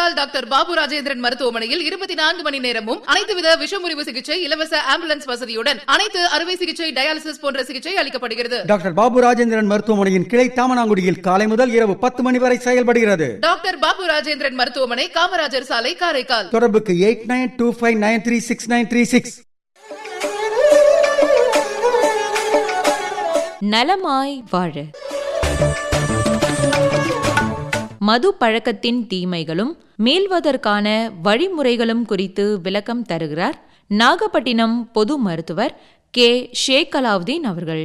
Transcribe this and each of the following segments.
Karaikal doctor Babu Rajendran மருத்துவமனையில் இருபத்தி நான்கு மணி நேரமும் அனைத்து வித விஷமுறிவு சிகிச்சை இலவச ஆம்புலன்ஸ் வசதியுடன் அனைத்து அறுவை சிகிச்சை டயாலிசிஸ் போன்ற சிகிச்சை அளிக்கப்படுகிறது டாக்டர் பாபு ராஜேந்திரன் மருத்துவமனையின் கிளை தாமனாங்குடியில் காலை முதல் இரவு பத்து மணி வரை செயல்படுகிறது டாக்டர் பாபு ராஜேந்திரன் மருத்துவமனை காமராஜர் சாலை காரைக்கால் தொடர்புக்கு eight nine two five nine three six nine three six நலமாய் வாழ மது பழக்கத்தின் தீமைகளும் மீள்வதற்கான வழிமுறைகளும் குறித்து விளக்கம் தருகிறார் நாகப்பட்டினம் பொது மருத்துவர் கே ஷேக் அலாவுதீன் அவர்கள்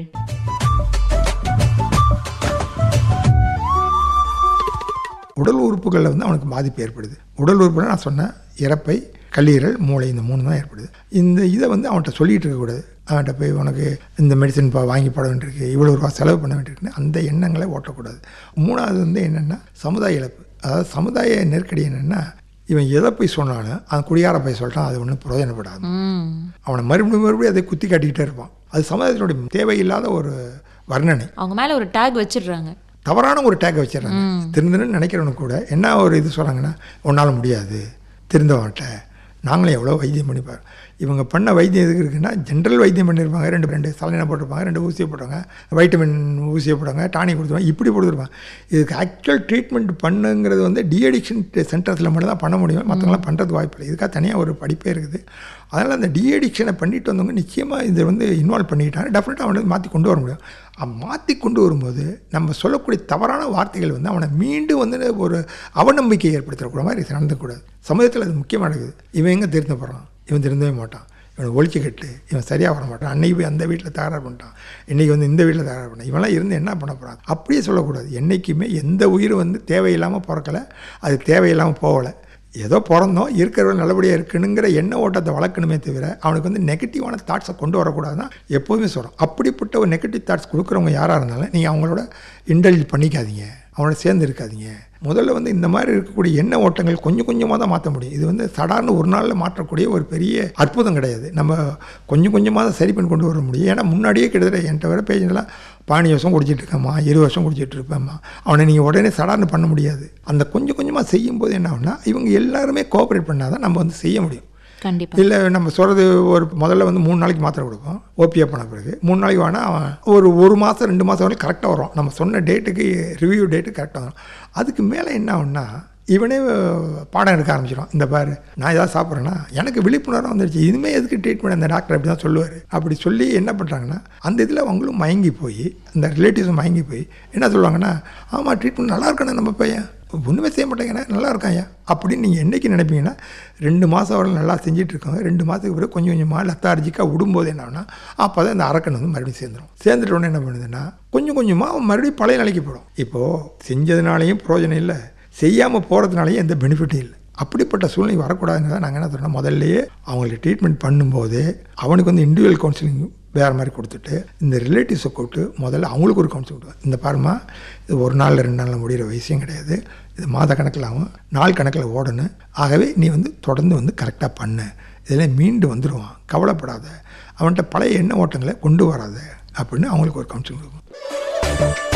உடல் உறுப்புகளில் வந்து அவனுக்கு பாதிப்பு ஏற்படுது உடல் உறுப்புகள் நான் சொன்னேன் இறப்பை கல்லீரல் மூளை இந்த மூணு தான் ஏற்படுது இந்த இதை வந்து அவன்கிட்ட சொல்லிகிட்டு இருக்கக்கூடாது அவன்கிட்ட போய் உனக்கு இந்த மெடிசன் இப்போ வாங்கி போட வேண்டியிருக்கு இவ்வளோ ரூபா செலவு பண்ண வேண்டியிருக்குன்னு அந்த எண்ணங்களை ஓட்டக்கூடாது மூணாவது வந்து என்னென்னா சமுதாய இழப்பு அதாவது சமுதாய நெருக்கடி என்னென்னா இவன் எதை போய் சொன்னாலும் அவன் குடியார போய் சொல்லிட்டான் அது ஒன்றும் பிரயோஜனப்படாது அவனை மறுபடியும் மறுபடியும் அதை குத்தி காட்டிக்கிட்டே இருப்பான் அது சமுதாயத்தினுடைய தேவையில்லாத ஒரு வர்ணனை அவங்க மேல ஒரு டேக் வச்சிடுறாங்க தவறான ஒரு டேக்கை வச்சிடறாங்க திருந்தணும்னு நினைக்கிறவனுக்கு கூட என்ன ஒரு இது சொல்கிறாங்கன்னா உன்னால் முடியாது திருந்தவன்ட்ட நாங்களே எவ்வளோ வைத்தியம் பண்ணிப்பார் இவங்க பண்ண வைத்தியம் எதுக்கு இருக்குன்னா ஜென்ரல் வைத்தியம் பண்ணியிருப்பாங்க ரெண்டு ரெண்டு சலனை போட்டிருப்பாங்க ரெண்டு ஊசியை போட்டாங்க வைட்டமின் ஊசியை போட்டாங்க டானிக் கொடுத்துருவாங்க இப்படி கொடுத்துருப்பாங்க இதுக்கு ஆக்சுவல் ட்ரீட்மெண்ட் பண்ணுங்கிறது வந்து டிஅடிக்ஷன் சென்டர்ஸில் மட்டும் தான் பண்ண முடியும் மற்றவங்களாம் பண்ணுறதுக்கு வாய்ப்பு இல்லை இதுக்காக தனியாக ஒரு படிப்பே இருக்குது அதனால் அந்த டிஅடிக்ஷனை பண்ணிட்டு வந்தவங்க நிச்சயமாக இதை வந்து இன்வால்வ் பண்ணிக்கிட்டாங்க டெஃபினட்டாக அவனை மாற்றி கொண்டு வர முடியும் அவன் மாற்றி கொண்டு வரும்போது நம்ம சொல்லக்கூடிய தவறான வார்த்தைகள் வந்து அவனை மீண்டும் வந்து ஒரு அவநம்பிக்கை ஏற்படுத்தக்கூடிய மாதிரி நடந்துக்கூடாது சமூகத்தில் அது முக்கியமானது இவன் எங்கே திருந்த போகிறான் இவன் திருந்தவே மாட்டான் இவனை ஒழிச்சு கட்டு இவன் சரியாக வர மாட்டான் அன்னைக்கு போய் அந்த வீட்டில் தகராறு பண்ணிட்டான் இன்றைக்கி வந்து இந்த வீட்டில் தகராறு பண்ணான் இவன்லாம் இருந்து என்ன பண்ண போகிறான் அப்படியே சொல்லக்கூடாது என்றைக்குமே எந்த உயிர் வந்து தேவையில்லாமல் பிறக்கலை அது தேவையில்லாமல் போகலை ஏதோ பிறந்தோம் இருக்கிறவங்க நல்லபடியாக இருக்குனுங்கிற எண்ண ஓட்டத்தை வளர்க்கணுமே தவிர அவனுக்கு வந்து நெகட்டிவான தாட்ஸை கொண்டு வரக்கூடாதுன்னா எப்போதுமே சொல்கிறோம் அப்படிப்பட்ட ஒரு நெகட்டிவ் தாட்ஸ் கொடுக்குறவங்க யாராக இருந்தாலும் நீங்கள் அவங்களோட இன்டெலிஜ் பண்ணிக்காதீங்க அவனோட சேர்ந்து இருக்காதீங்க முதல்ல வந்து இந்த மாதிரி இருக்கக்கூடிய எண்ண ஓட்டங்கள் கொஞ்சம் கொஞ்சமாக தான் மாற்ற முடியும் இது வந்து சடார்னு ஒரு நாளில் மாற்றக்கூடிய ஒரு பெரிய அற்புதம் கிடையாது நம்ம கொஞ்சம் கொஞ்சமாக தான் சரி பண்ணி கொண்டு வர முடியும் ஏன்னா முன்னாடியே கிட்டத்தட்ட என்கிட்ட வர பேஜெல்லாம் பாஞ்சு வருஷம் குடிச்சிட்டு இருக்கேம்மா இருபது வருஷம் குடிச்சிட்டு இருப்பேம்மா அவனை நீங்கள் உடனே சடார்னு பண்ண முடியாது அந்த கொஞ்சம் கொஞ்சமாக செய்யும்போது என்ன ஆகுனா இவங்க எல்லாருமே கோஆப்ரேட் பண்ணால் தான் நம்ம வந்து செய்ய முடியும் கண்டிப்பா இல்லை நம்ம சொல்கிறது ஒரு முதல்ல வந்து மூணு நாளைக்கு மாத்திரை கொடுப்போம் ஓபியாக பண்ண பிறகு மூணு நாளைக்கு வேணால் அவன் ஒரு ஒரு மாதம் ரெண்டு மாதம் வரைக்கும் கரெக்டாக வரும் நம்ம சொன்ன டேட்டுக்கு ரிவ்யூ டேட்டு கரெக்டாக வரும் அதுக்கு மேலே என்ன ஆகும்னா இவனே பாடம் எடுக்க ஆரம்பிச்சிடும் இந்த பாரு நான் ஏதாவது சாப்பிட்றேன்னா எனக்கு விழிப்புணர்வு வந்துடுச்சு இனிமேல் எதுக்கு ட்ரீட்மெண்ட் அந்த டாக்டர் அப்படி தான் சொல்லுவார் அப்படி சொல்லி என்ன பண்ணுறாங்கன்னா அந்த இதில் அவங்களும் மயங்கி போய் அந்த ரிலேட்டிவ்ஸும் மயங்கி போய் என்ன சொல்லுவாங்கன்னா ஆமாம் ட்ரீட்மெண்ட் நல்லா இருக்கணும் நம்ம பையன் ஒன்றுமே செய்ய மாட்டேங்கிறா நல்லா இருக்காயா அப்படின்னு நீங்கள் என்றைக்கு நினைப்பீங்கன்னா ரெண்டு மாதம் வரை நல்லா செஞ்சுட்டு இருக்காங்க ரெண்டு மாதத்துக்கு பிறகு கொஞ்சம் கொஞ்சமாக லத்தார்ஜிக்காக விடும்போது என்ன ஆகுனா அப்போ தான் இந்த அரக்கன் வந்து மறுபடியும் சேர்ந்துடும் சேர்ந்துட்ட உடனே என்ன பண்ணுதுன்னா கொஞ்சம் கொஞ்சமாக அவன் மறுபடியும் பழைய நிலைக்கு போடும் இப்போது செஞ்சதுனாலையும் பிரயோஜனம் இல்லை செய்யாமல் போகிறதுனாலையும் எந்த பெனிஃபிட்டும் இல்லை அப்படிப்பட்ட சூழ்நிலை வரக்கூடாதுன்னு தான் நாங்கள் என்ன சொல்கிறோம் முதல்லையே அவங்களுக்கு ட்ரீட்மெண்ட் பண்ணும்போது அவனுக்கு வந்து இண்டிவிஜுவல் கவுன்சிலிங் வேறு மாதிரி கொடுத்துட்டு இந்த ரிலேட்டிவ்ஸை கூப்பிட்டு முதல்ல அவங்களுக்கு ஒரு கவுன்சிலிங் கொடுத்து இந்த பாருமா இது ஒரு நாளில் ரெண்டு நாளில் முடிகிற விஷயம் கிடையாது இது மாத கணக்கில் ஆகும் நாள் கணக்கில் ஓடணும் ஆகவே நீ வந்து தொடர்ந்து வந்து கரெக்டாக பண்ணு இதில் மீண்டு வந்துடுவான் கவலைப்படாத அவன்கிட்ட பழைய எண்ண ஓட்டங்களை கொண்டு வராத அப்படின்னு அவங்களுக்கு ஒரு கவுன்சிலிங் கொடுக்கும்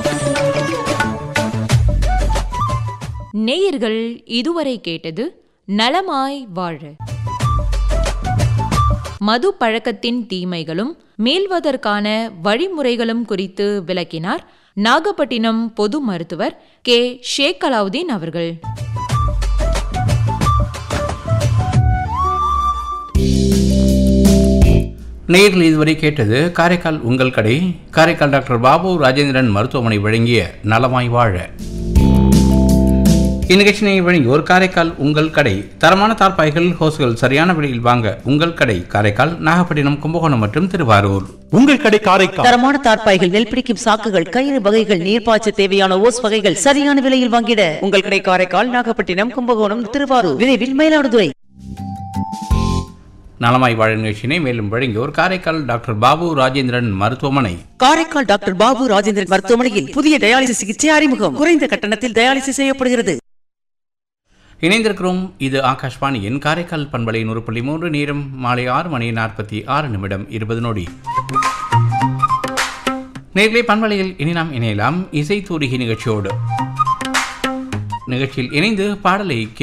நேயர்கள் இதுவரை கேட்டது நலமாய் வாழ மது பழக்கத்தின் தீமைகளும் மீள்வதற்கான வழிமுறைகளும் குறித்து விளக்கினார் நாகப்பட்டினம் பொது மருத்துவர் கே ஷேக் அலாவுதீன் அவர்கள் நேரில் இதுவரை கேட்டது காரைக்கால் உங்கள் கடை காரைக்கால் டாக்டர் பாபு ராஜேந்திரன் மருத்துவமனை வழங்கிய நலமாய் வாழ இந்நிகழ்ச்சியை வழங்கி ஒரு காரைக்கால் உங்கள் கடை தரமான தார்பாய்கள் ஹோஸ்கள் சரியான விலையில் வாங்க உங்கள் கடை காரைக்கால் நாகப்பட்டினம் கும்பகோணம் மற்றும் திருவாரூர் உங்கள் கடை காரைக்கால் தரமான தார்ப்பாய்கள் நெல் பிடிக்கும் சாக்குகள் கயிறு வகைகள் நீர்ப்பாய்ச்ச தேவையான ஓஸ் வகைகள் சரியான விலையில் வாங்கிட உங்கள் கடை காரைக்கால் நாகப்பட்டினம் கும்பகோணம் திருவாரூர் விரைவில் மயிலாடுதுறை நலமாய் வாழ நிகழ்ச்சியினை மேலும் வழங்கியோர் காரைக்கால் டாக்டர் பாபு ராஜேந்திரன் மருத்துவமனை காரைக்கால் டாக்டர் பாபு ராஜேந்திரன் மருத்துவமனையில் புதிய டயாலிசிஸ் சிகிச்சை அறிமுகம் குறைந்த கட்டணத்தில் டயாலிசிஸ் செய்யப்படுகிறது இணைந்திருக்கிறோம் இது ஆகாஷ்வாணியின் காரைக்கால் பண்பலை நூறு புள்ளி மூன்று நேரம் மாலை ஆறு மணி நாற்பத்தி ஆறு நிமிடம் இருபது நொடி நேர்களை பண்பலையில் இனி நாம் இணையலாம் இசை தூரிகை நிகழ்ச்சியோடு நிகழ்ச்சியில் இணைந்து பாடலை